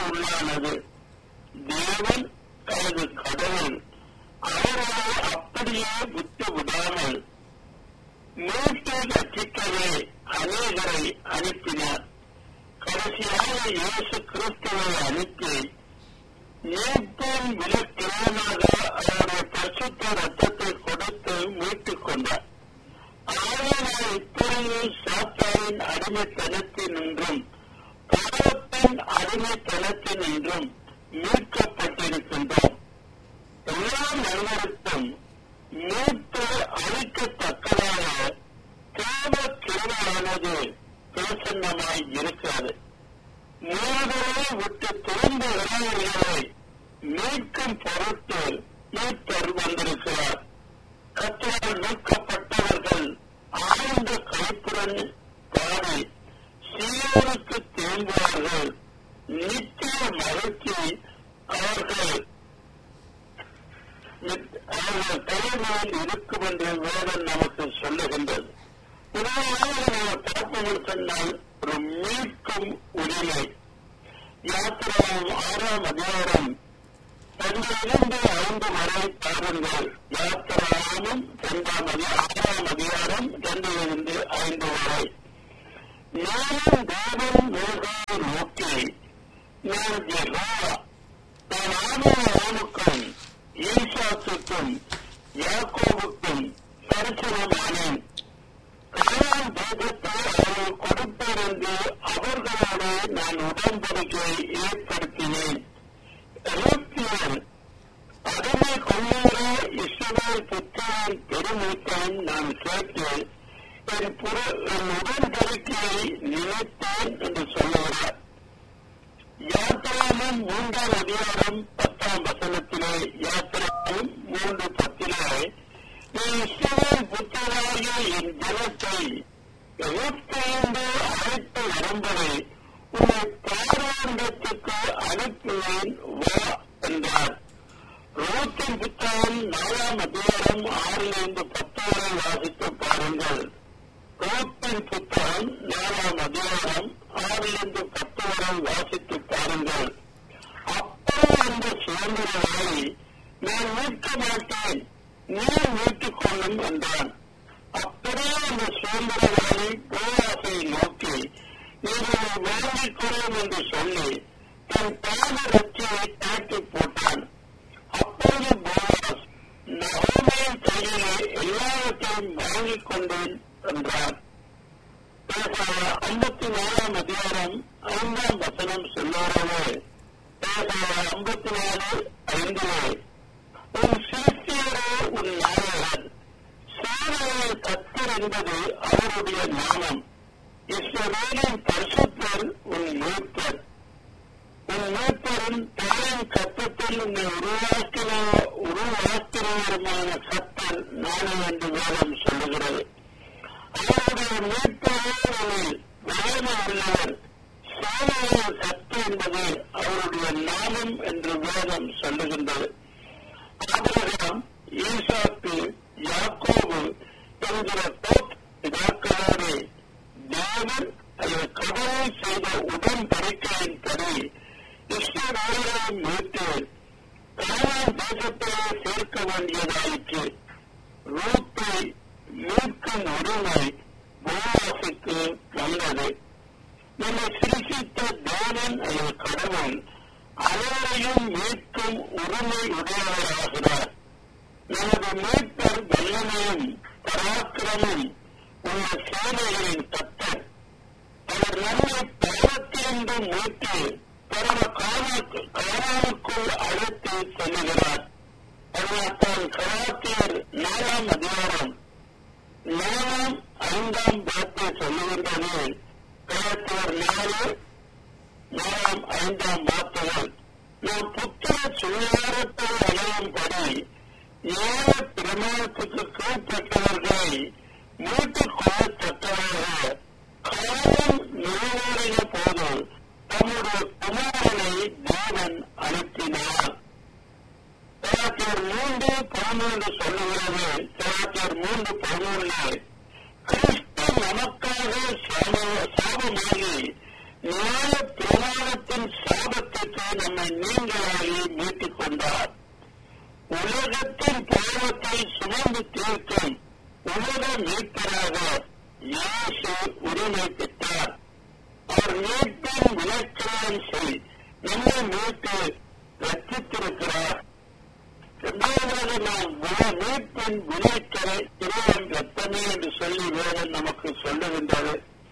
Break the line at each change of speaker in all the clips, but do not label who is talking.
உள்ளானது தேவன் தனது கடவுள் அவர்களை அப்படியே விட்டு விடாமல் மீட்டு ரட்சிக்கவே அநேகரை அனுப்பினார் கடைசியாக இயேசு கிறிஸ்துவை அனுப்பி மீட்பின் விலக்கிரமாக அவருடைய பரிசுத்த ரத்தத்தை கொடுத்து மீட்டுக் கொண்டார் ஆயிரம் இப்பொழுது சாத்தாரின் அடிமைத்தனத்தினின்றும் பாவத்தின் அடிமைத்தனத்தினின்றும் மீட்கப்பட்டிருக்கின்றோம் எல்லா மனிதருக்கும் மீட்பு அளிக்கத்தக்கதாக தேவ கிருமையானது பிரசன்னமாய் இருக்கிறது மூவரை விட்டு திரும்ப இளைஞர்களை மீட்கும் பொருட்டு மீட்பர் வந்திருக்கிறார் கத்தரால் மீட்கப்பட்டவர்கள் ஆழ்ந்த கைப்புடன் பாடி சீரனுக்கு திரும்புவார்கள் நித்திய மகிழ்ச்சி அவர்கள் அவர்கள் தலைமையில் இருக்கும் என்று வேதம் நமக்கு சொல்லுகின்றது உதாரணமாக நாம் பார்ப்போம் சொன்னால் ஒரு மீட்கும் உரிமை யாத்திராவும் ஆறாம் அதிகாரம் ஒன்றிலிருந்து ஐந்து வரை பாருங்கள் யாத்திராவும் இரண்டாம் அதி ஆறாம் அதிகாரம் இரண்டிலிருந்து ஐந்து வரை நானும் தேவன் மோகாவை நோக்கி நான் ஜெகா நான் ஆதாரமுக்கும் ஈசாத்துக்கும் யாக்கோவுக்கும் தரிசனமானேன் காலம் தேசத்தை அவர்கள் கொடுப்பார் என்று அவர்களோடு நான் உடன்படிக்கை ஏற்படுத்தினேன் எகிப்தியர் அடிமை கொள்ளுகிற இஸ்ரவேல் புத்திரன் பெருமூத்தன் நான் கேட்டு என் புற என் உடன்படிக்கையை நினைத்தேன் என்று சொல்லுகிறார் யாத்திராவும் மூன்றாம் அதிகாரம் பத்தாம் வசனத்திலே யாத்திராவும் மூன்று பத்திலே நீ இஸ்ரவேல் புத்திராகிய என் ஜனத்தை எகிப்திலிருந்து அழைத்து வரும்படி உன்னை பாராண்டத்துக்கு அனுப்புவேன் வா என்றார் ரோத்தின் புத்தகம் நாலாம் அதிகாரம் ஆறிலிருந்து பத்து வரை வாசித்து பாருங்கள் ரோத்தின் புத்தகம் நாலாம் அதிகாரம் ஆறிலிருந்து பத்து வரை வாசித்து பாருங்கள் அப்போ அந்த சுதந்திரங்களை நான் மீட்க மாட்டேன் நீ மீட்டுக் கொள்ளும் என்றான் அப்படியே அந்த சுதந்திரவாதி போவாசை நோக்கி நீங்கள் வாங்கிக் கொள்ளும் என்று சொல்லி தன் பாத ரட்சியை தாக்கி போட்டான் அப்போது போவாஸ் நகோமையின் கையிலே எல்லாவற்றையும் வாங்கிக் கொண்டேன் என்றார் ஐம்பத்தி நாலாம் அதிகாரம் ஐந்தாம் வசனம் சொல்லுறவே ஐம்பத்தி நாலு ஐந்திலே உன் சிறுத்தியரோ உன் நாயகன் சேனையை கத்தர் என்பது அவருடைய நாமம் இஸ்ரவேலின் பரிசுத்தர் உன் மூத்தர் உன் மூத்தரும் தாயின் கத்தத்தில் உன்னை உருவாக்கின உருவாக்கினவருமான கத்தர் நானே என்று வேதம் சொல்லுகிறது அவருடைய மீட்பரில் வயது உள்ளவர் சேனையின் கத்து என்பது அவருடைய நாமம் என்று வேதம் சொல்லுகின்றது ஆபிரகாம் ஈசாக்கு யாக்கோபு என்கிற போட் பிதாக்களோடு தேவன் அல்லது கடவுள் செய்த உடன்படிக்கையின்படி இஸ்ரவேலை மீட்டு காலான் தேசத்திலே சேர்க்க வேண்டியதாயிற்று ரூத்தை மீட்கும் உரிமை போவாசுக்கு வந்தது நம்மை சிருஷித்த தேவன் அல்லது கடவுள் அனைவரையும் மீட்கும் உரிமை உடையவராகிறார் நமது மீட்பர் வல்லமையும் பராக்கிரமும் உள்ள சேனைகளின் கத்தர் அவர் நம்மை பாவத்திலிருந்து மீட்டு பரம காலாவுக்குள் அழைத்து செல்லுகிறார் அதனால்தான் கலாத்தியர் நாலாம் அதிகாரம் நாலாம் ஐந்தாம் வார்த்தை சொல்லுகின்றது கலாத்தியர் நாலு நாலாம் ஐந்தாம் வார்த்தைகள் நாம் புத்திர சுகாரத்தை அடையும்படி ஏழ பிரமாணத்துக்கு கீழ்பட்டவர்களை மீட்டுக் கொள்ளத்தக்கதாக காலம் நிறைவேறிய போது தம்முடைய குமாரனை தேவன் அனுப்பினார் கலாச்சார் மூன்று பதிமூன்று சொல்லுகிறது கலாச்சார் மூன்று பதிமூன்று கிறிஸ்து நமக்காக சாபமாகி நியாய பிரமாணத்தின் சாபத்திற்கு நம்மை நீங்களாகி மீட்டுக் கொண்டார் உலகத்தின் பாவத்தை சுமந்து தீர்க்கும் உலக மீட்பராக இயேசு உரிமை பெற்றார் அவர் மீட்பின் விளக்கம் செய் நம்மை மீட்டு ரச்சித்திருக்கிறார் இரண்டாவதாக நாம் மீட்பின் விளைக்கரை இறைவன் ரத்தமே என்று சொல்லி வேதம் நமக்கு சொல்லுகின்றது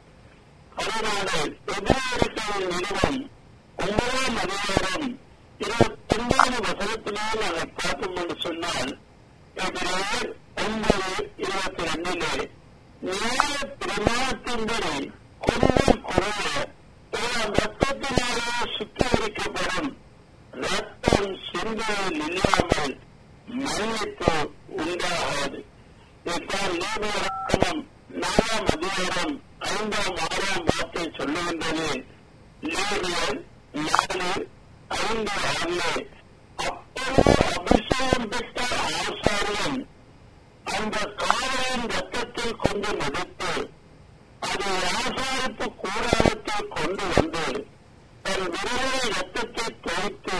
அதனால எதிர்களின் நிறுவனம் ஒன்பதாம் அதிகாரம் இருபத்தி ஒன்பது வசனத்திலே நாங்கள் பார்ப்போம் என்று சொன்னால் எதிராக ஒன்பது இருபத்தி ரெண்டிலே நியாய பிரமாணத்தின்படி கொஞ்சம் குறைய ரத்தத்தினாலே சுத்திகரிக்கப்படும் ரத்தம் சிந்தையில் இல்லாமல் மன்னிப்பு உண்டாகாது இதைத்தான் நீதிமன்றம் நாலாம் அதிகாரம் ஐந்தாம் ஆறாம் வார்த்தை சொல்லுகின்றது லேவியர் நாலு ஐந்து ஆறு அப்பொழுது அபிஷேகம் பெற்ற ஆசாரியன் அந்த காவலின் ரத்தத்தில் கொண்டு முடித்து அதை ஆசாரிப்பு கூடாரத்தில் கொண்டு வந்து தன் விரைவை ரத்தத்தை தொகுத்து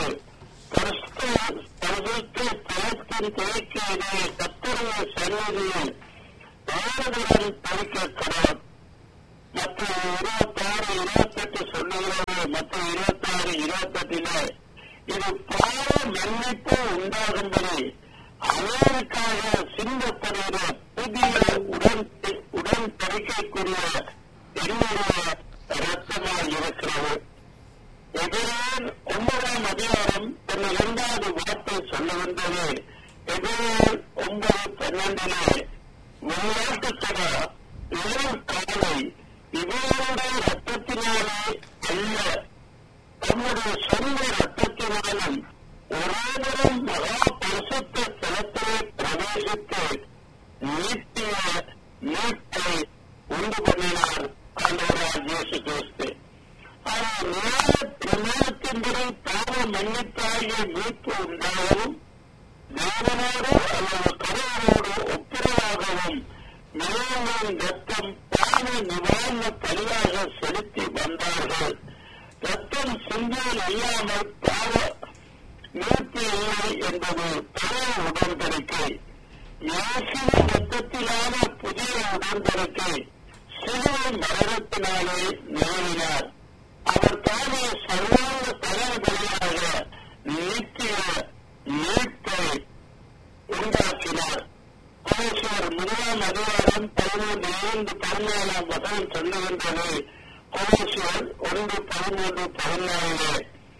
பரிசுத்த தளத்தின் துவக்கியதை கத்தருடைய சன்னதியில் ஆறுதலுடன் பறிக்க கடவுள் மற்ற இருபத்தாறு இருபத்தெட்டு சொல்லுகிறது மற்ற இருபத்தாறு இருபத்தெட்டில இது பாவ மன்னிப்பு உண்டாகும்படி அமெரிக்காக சிந்தப்படுகிற புதிய உடன் உடன் பறிக்கக்கூடிய என்னுடைய ரத்தமாக இருக்கிறது எதிரான் ஒன்பதாம் அதிகாரம் தன் இரண்டாவது வார்த்தை சொல்லுகின்றது எதிரான் ஒன்பது பன்னெண்டிலே விளையாட்டுக்கட இளம் காலை இவர்களுடைய ரத்தத்தினாலே அல்ல தம்முடைய சொந்த ரத்தத்தினாலும் ஒரேவரும் மகா பரிசுத்த ஸ்தலத்திலே பிரவேசித்து நீட்டிய நீட்டை உண்டு பண்ணினார் ஆண்டவரால் இயேசு கிறிஸ்து ஆனால் நியாய பிரமாணத்தின்படி பாவ மன்னிப்பாகிய மீட்பு உண்டாகவும் தேவனோடு அல்லது கடவுளோடு ஒப்புரவாகவும் நிலங்களின் ரத்தம் பாவ நிவாரண பலியாக செலுத்தி வந்தார்கள் ரத்தம் சிந்தையில் இல்லாமல் பாவ மீட்பு இல்லை என்பது பழைய உடன்படிக்கை இயேசுவின் ரத்தத்திலான புதிய உடன்படிக்கை சிலுவை மரணத்தினாலே நிறுவினார் அவர் தானே சர்வாங்க தலைவலியாக நித்திய மீட்பை உண்டாக்கினார் கோஷர் முதலாம் அதிகாரம் பதிமூன்று இரண்டு பதினாலாம் வசனம் சொல்லுகின்றது கோஷர் ஒன்று பதிமூன்று பதினாலு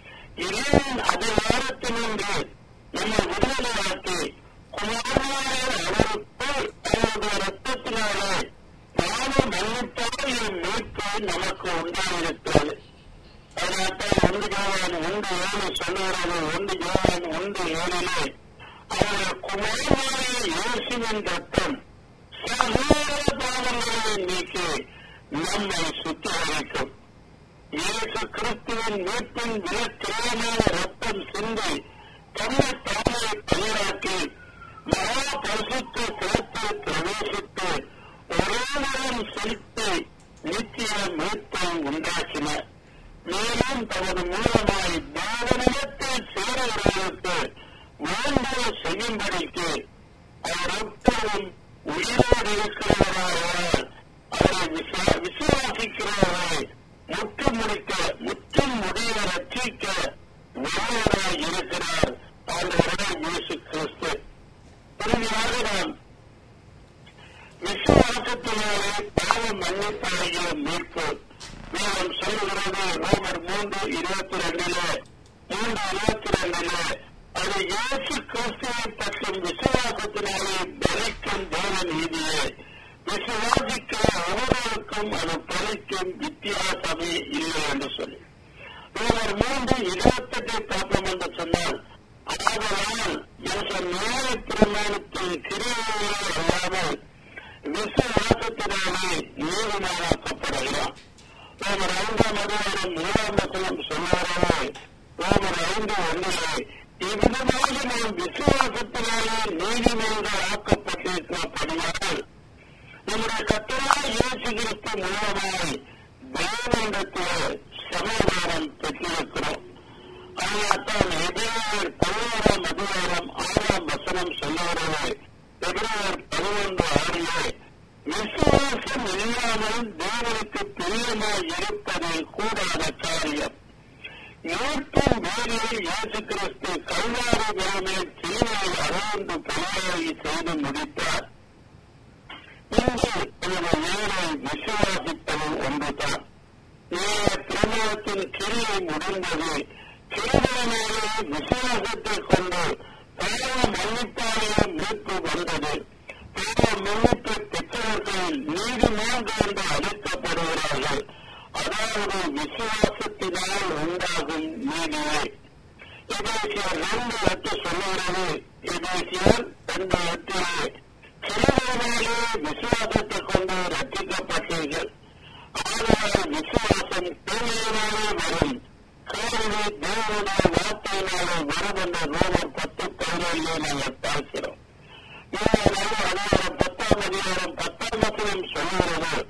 இறைவன் அதிகாரத்தினின்று நம்மை விடுதலையாக்கி குமாரனாய அவருக்கு அவருடைய ரத்தத்தினாலே பாவ மன்னிப்பால் என் மீட்பு நமக்கு உண்டாயிருக்கிறது அதனால்தான் ஒன்று ஜோவான் ஒன்று ஏழு சொல்லுகிறது ஒன்று ஜோவான் ஒன்று ஏழிலே அவருடைய குமாரனாய இயேசுவின் ரத்தம் சகோதர பாவங்களை நீக்கி நம்மை சுத்திகரிக்கும் இயேசு கிறிஸ்துவின் மீட்பின் விலக்கிரமான ரத்தம் சிந்தி தன்னை தானே பயிராக்கி மகா பரிசுத்த சிறப்பில் பிரவேசித்து ஒருவரும் செலுத்தி நித்திய மீட்பை உண்டாக்கினார் மேலும் தமது மூலமாய் தேவனிடத்தில் சேருகிறவர்களுக்கு வேண்டுதல செய்யும்படிக்கு அவர் எப்போதும் உயிரோடு இருக்கிறவராக அவரை விசுவாசிக்கிறவரை முற்று முடிக்க முற்றும் முடிய ரட்சிக்க வல்லவராய் இருக்கிறார் ஆண்டவராய் இயேசு கிறிஸ்து இறுதியாக நாம் விசுவாசத்தினாலே பாவ மன்னிப்பாகிய மீட்பு வேதம் சொல்லுகிறது ரோமர் மூன்று இருபத்தி ரெண்டுல மூன்று இருபத்தி ரெண்டுல அது இயேசு கிறிஸ்துவை பற்றும் விசுவாசத்தினாலே பலிக்கும் தேவ நீதியே விசுவாசிக்கிற ஒவ்வொருவருக்கும் அது பலிக்கும் வித்தியாசமே இல்லை என்று சொல்லி ரோமர் மூன்று இருபத்தெட்டை பார்ப்போம் என்று சொன்னால் ஆதலால் என்ற நியாய பிரமாணத்தின் கிரியைகளே அல்லாமல் விசுவாசத்தினாலே நீதிமானாக்கப்படுகிறான் ரோமர் ஐந்தாம் அதிகாரம் மூணாம் வசனம் சொன்னாரே ரோமர் ஐந்து ஒன்றிலே இவ்விதமாக நாம் விசுவாசத்தினாலே நீதிமன்றம் ஆக்கப்பட்டிருக்கிறபடியால் நம்முடைய கத்தராக இயேசு கிறிஸ்து மூலமாய் தேவனிடத்தில் சமாதானம் பெற்றிருக்கிறோம் அதனால்தான் எபிரேயர் பதினோராம் அதிகாரம் ஆறாம் வசனம் சொல்லுகிறது எபிரேயர் பதினொன்று ஆறிலே விசுவாசம் இல்லாமல் தேவனுக்கு பிரியமாய் இருப்பது கூடாத காரியம் மீட்பின் வேலையை இயேசு கிறிஸ்து கல்வாரி வேலை தீமையை அறந்து பணியாகி செய்து முடித்தார் இன்று இந்த வேலை விசுவாசிப்பது ஒன்றுதான் நேர பிரமாணத்தின் கிரியை முடிந்தது கிரிகளினாலே விசுவாசத்தை கொண்டு பாவ மன்னிப்பாளைய மீட்பு வந்தது பாவ மன்னிப்பு பெற்றவர்கள் நீதிமன்றம் என்று அழைக்கப்படுகிறார்கள் அதாவது விசுவாசத்தினால் உண்டாகும் நீதியே எபேசியர் ரெண்டு எட்டு சொல்லுகிறது எபேசியர் ரெண்டு எட்டிலே கிரிகளினாலே விசுவாசத்தை கொண்டு ரட்சிக்கப்பட்டீர்கள் ஆனால் விசுவாசம் தூய்மையினாலே வரும் கேள்வி தேவனுடைய வார்த்தையினாலே வரும் என்ற ரோமர் பத்து பதினேழு நாங்கள் பார்க்கிறோம் இந்த அதிகாரம் பத்தாம் அதிகாரம் பத்தாம் வசனம் சொல்லுகிறது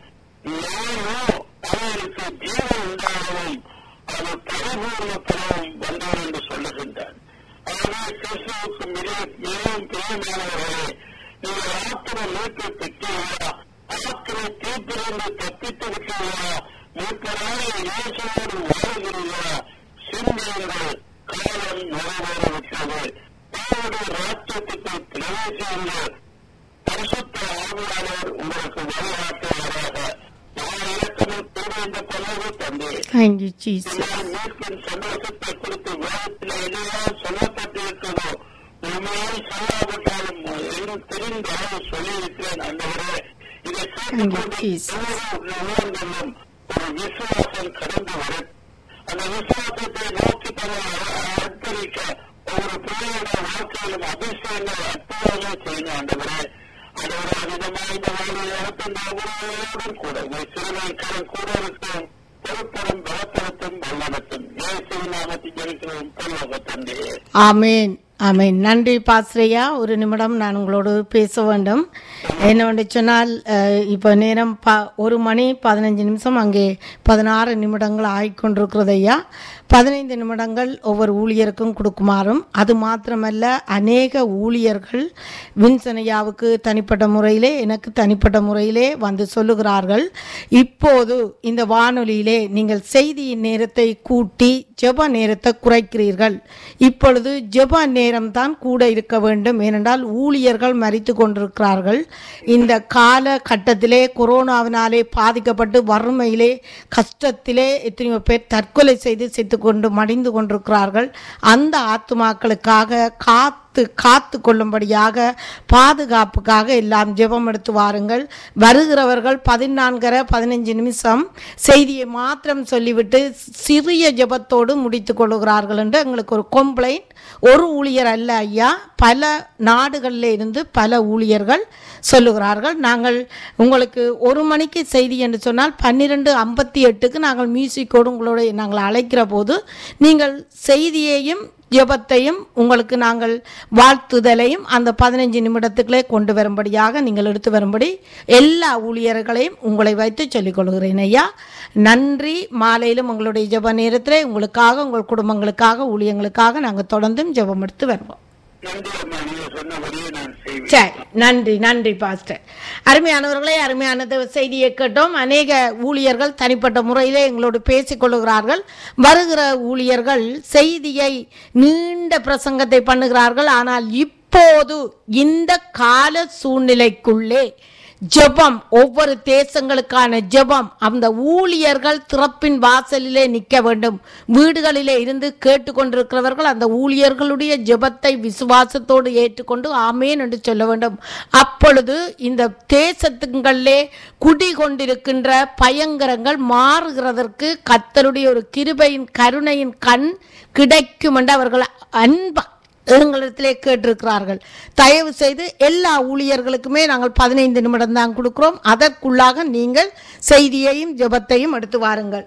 நானோ அவருக்கு ஜீவன் உண்டாகவும் அது பரிபூர்ண பலவும் வந்தார் என்று சொல்லுகின்றார் ஆகவே கிறிஸ்துவுக்கு மிக மிகவும் பிரியமானவர்களே நீங்கள் ஆத்திர மீட்பை பெற்றீர்களா ஆத்திர தீப்பிலிருந்து தப்பித்து விட்டீர்களா மீட்பரான இயேசுவோடு வாழ்கிறீர்களா சிந்தியுங்கள் காலம் நிறைவேறிவிட்டது தேவனுடைய ராஜ்யத்துக்கு பிரவேசியுங்கள் பரிசுத்த ஆவியாளர் உங்களுக்கு வழிகாட்டுவாராக நான் இலக்கணம் கூட இந்த பலவு தந்தேன்
Thank you, Jesus.
இதனால் மீட்பின் சந்தோஷத்தை குறித்து வேதத்தில் எல்லாம் சொல்லப்பட்டிருக்கிறதோ உண்மையால் சொல்லாவிட்டாலும் எனக்கு தெரிந்த அளவு சொல்லியிருக்கிறேன் அந்தவரே இதை
Thank you, Jesus.
உணர்ந்தும் ஒரு விசுவாசம் கடந்து வரும் அந்த விசுவாசத்தை நோக்கி தன்னை அர்ப்பணிக்க ஒவ்வொரு பிள்ளையோட வாழ்க்கையிலும் அதிசயங்கள் அற்புதங்கள் செய்யணும் ஆண்டவரே அதோட விதமாக இந்த வாழ்வை நடத்தும் ஒவ்வொருவரோடும் கூட ஒரு சிறுநாட்களும் கூட இருக்கும் பொறுப்பரும் பலப்படுத்தும் வல்லடத்தும் இயேசுவின் நாமத்தில் ஜெயிக்கிறோம் பல்லவ தந்தையே
ஆமேன் ஆமேன் நன்றி பாஸ்ரையா ஒரு நிமிடம் நான் உங்களோடு பேச வேண்டும் என்னவென்று சொன்னால் அஹ், இப்போ நேரம் ப ஒரு மணி பதினஞ்சு நிமிஷம் அங்கே பதினாறு நிமிடங்கள் ஆகிக்கொண்டிருக்கிறது ஐயா பதினைந்து நிமிடங்கள் ஒவ்வொரு ஊழியருக்கும் கொடுக்குமாறும் அது மாத்திரமல்ல அநேக ஊழியர்கள் வின்சனையாவுக்கு தனிப்பட்ட முறையிலே எனக்கு தனிப்பட்ட முறையிலே வந்து சொல்லுகிறார்கள் இப்போது இந்த வானொலியிலே நீங்கள் செய்தியின் நேரத்தை கூட்டி ஜெப நேரத்தை குறைக்கிறீர்கள் இப்பொழுது ஜெப நேரம்தான் கூட இருக்க வேண்டும் ஏனென்றால் ஊழியர்கள் மறித்து கொண்டிருக்கிறார்கள் இந்த கால கட்டத்திலே கொரோனாவினாலே பாதிக்கப்பட்டு வறுமையிலே கஷ்டத்திலே எத்தனையோ பேர் தற்கொலை செய்து செத்து கொண்டு மடிந்து கொண்டிருக்கிறார்கள் அந்த ஆத்துமாக்களுக்காக காத்து காத்து கொள்ளும்படியாக பாதுகாப்புக்காக எல்லாம் ஜெபம் எடுத்து வாருங்கள் வருகிறவர்கள் பதினான்கரை பதினஞ்சு நிமிஷம் செய்தியை மாத்திரம் சொல்லிவிட்டு சிறிய ஜெபத்தோடு முடித்து கொள்ளுகிறார்கள் என்று எங்களுக்கு ஒரு கம்ப்ளைண்ட் ஒரு ஊழியர் அல்ல ஐயா பல நாடுகளில் இருந்து பல ஊழியர்கள் சொல்லுகிறார்கள் நாங்கள் உங்களுக்கு ஒரு மணிக்கு செய்தி என்று சொன்னால் பன்னிரெண்டு ஐம்பத்தி எட்டுக்கு நாங்கள் மியூசிக்கோடு உங்களோட நாங்கள் அழைக்கிற போது நீங்கள் செய்தியையும் ஜெபத்தையும் உங்களுக்கு நாங்கள் வாழ்த்துதலையும் அந்த பதினஞ்சு நிமிடத்துக்குள்ளே கொண்டு வரும்படியாக நீங்கள் எடுத்து வரும்படி எல்லா ஊழியர்களையும் உங்களை வைத்து சொல்லிக் கொள்கிறேன் ஐயா நன்றி மாலையிலும் உங்களுடைய ஜெப நேரத்தில் உங்களுக்காக உங்கள் குடும்பங்களுக்காக ஊழியங்களுக்காக நாங்கள் தொடர்ந்தும் ஜெபம் எடுத்து வருவோம்
நன்றி அம்மா நீங்க சொன்னபடியே நான் செய்வேன்
சரி நன்றி நன்றி பாஸ்டர் அருமையானவர்களே அருமையான தேவ செய்தியை கேட்டோம் அநேக ஊழியர்கள் தனிப்பட்ட முறையிலே எங்களோடு பேசிக் கொள்ளுகிறார்கள் வருகிற ஊழியர்கள் செய்தியை நீண்ட பிரசங்கத்தை பண்ணுகிறார்கள் ஆனால் இப்போது இந்த கால சூழ்நிலைக்குள்ளே ஜெபம் ஒவ்வொரு தேசங்களுக்கான ஜெபம் அந்த ஊழியர்கள் திறப்பின் வாசலிலே நிற்க வேண்டும் வீடுகளிலே இருந்து கேட்டுக்கொண்டிருக்கிறவர்கள் அந்த ஊழியர்களுடைய ஜெபத்தை விசுவாசத்தோடு ஏற்றுக்கொண்டு ஆமேன் என்று சொல்ல வேண்டும் அப்பொழுது இந்த தேசத்துங்களிலே குடிகொண்டிருக்கின்ற பயங்கரங்கள் மாறுகிறதற்கு கத்தருடைய ஒரு கிருபையின் கருணையின் கண் கிடைக்கும் என்று அவர்கள் அன்பா எங்களிடத்திலே கேட்டிருக்கிறார்கள் தயவு செய்து எல்லா ஊழியர்களுக்குமே நாங்கள் பதினைந்து நிமிடம் தான் கொடுக்கிறோம் அதற்குள்ளாக நீங்கள் செய்தியையும் ஜெபத்தையும் எடுத்து வாருங்கள்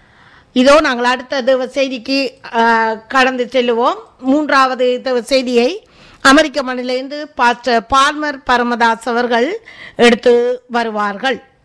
இதோ நாங்கள் அடுத்த தேவ செய்திக்கு ஆ, கடந்து செல்லுவோம் மூன்றாவது தேவ செய்தியை அமெரிக்க மண்ணிலிருந்து பாஸ்டர் பால்மர் பரமதாஸ் அவர்கள் எடுத்து வருவார்கள்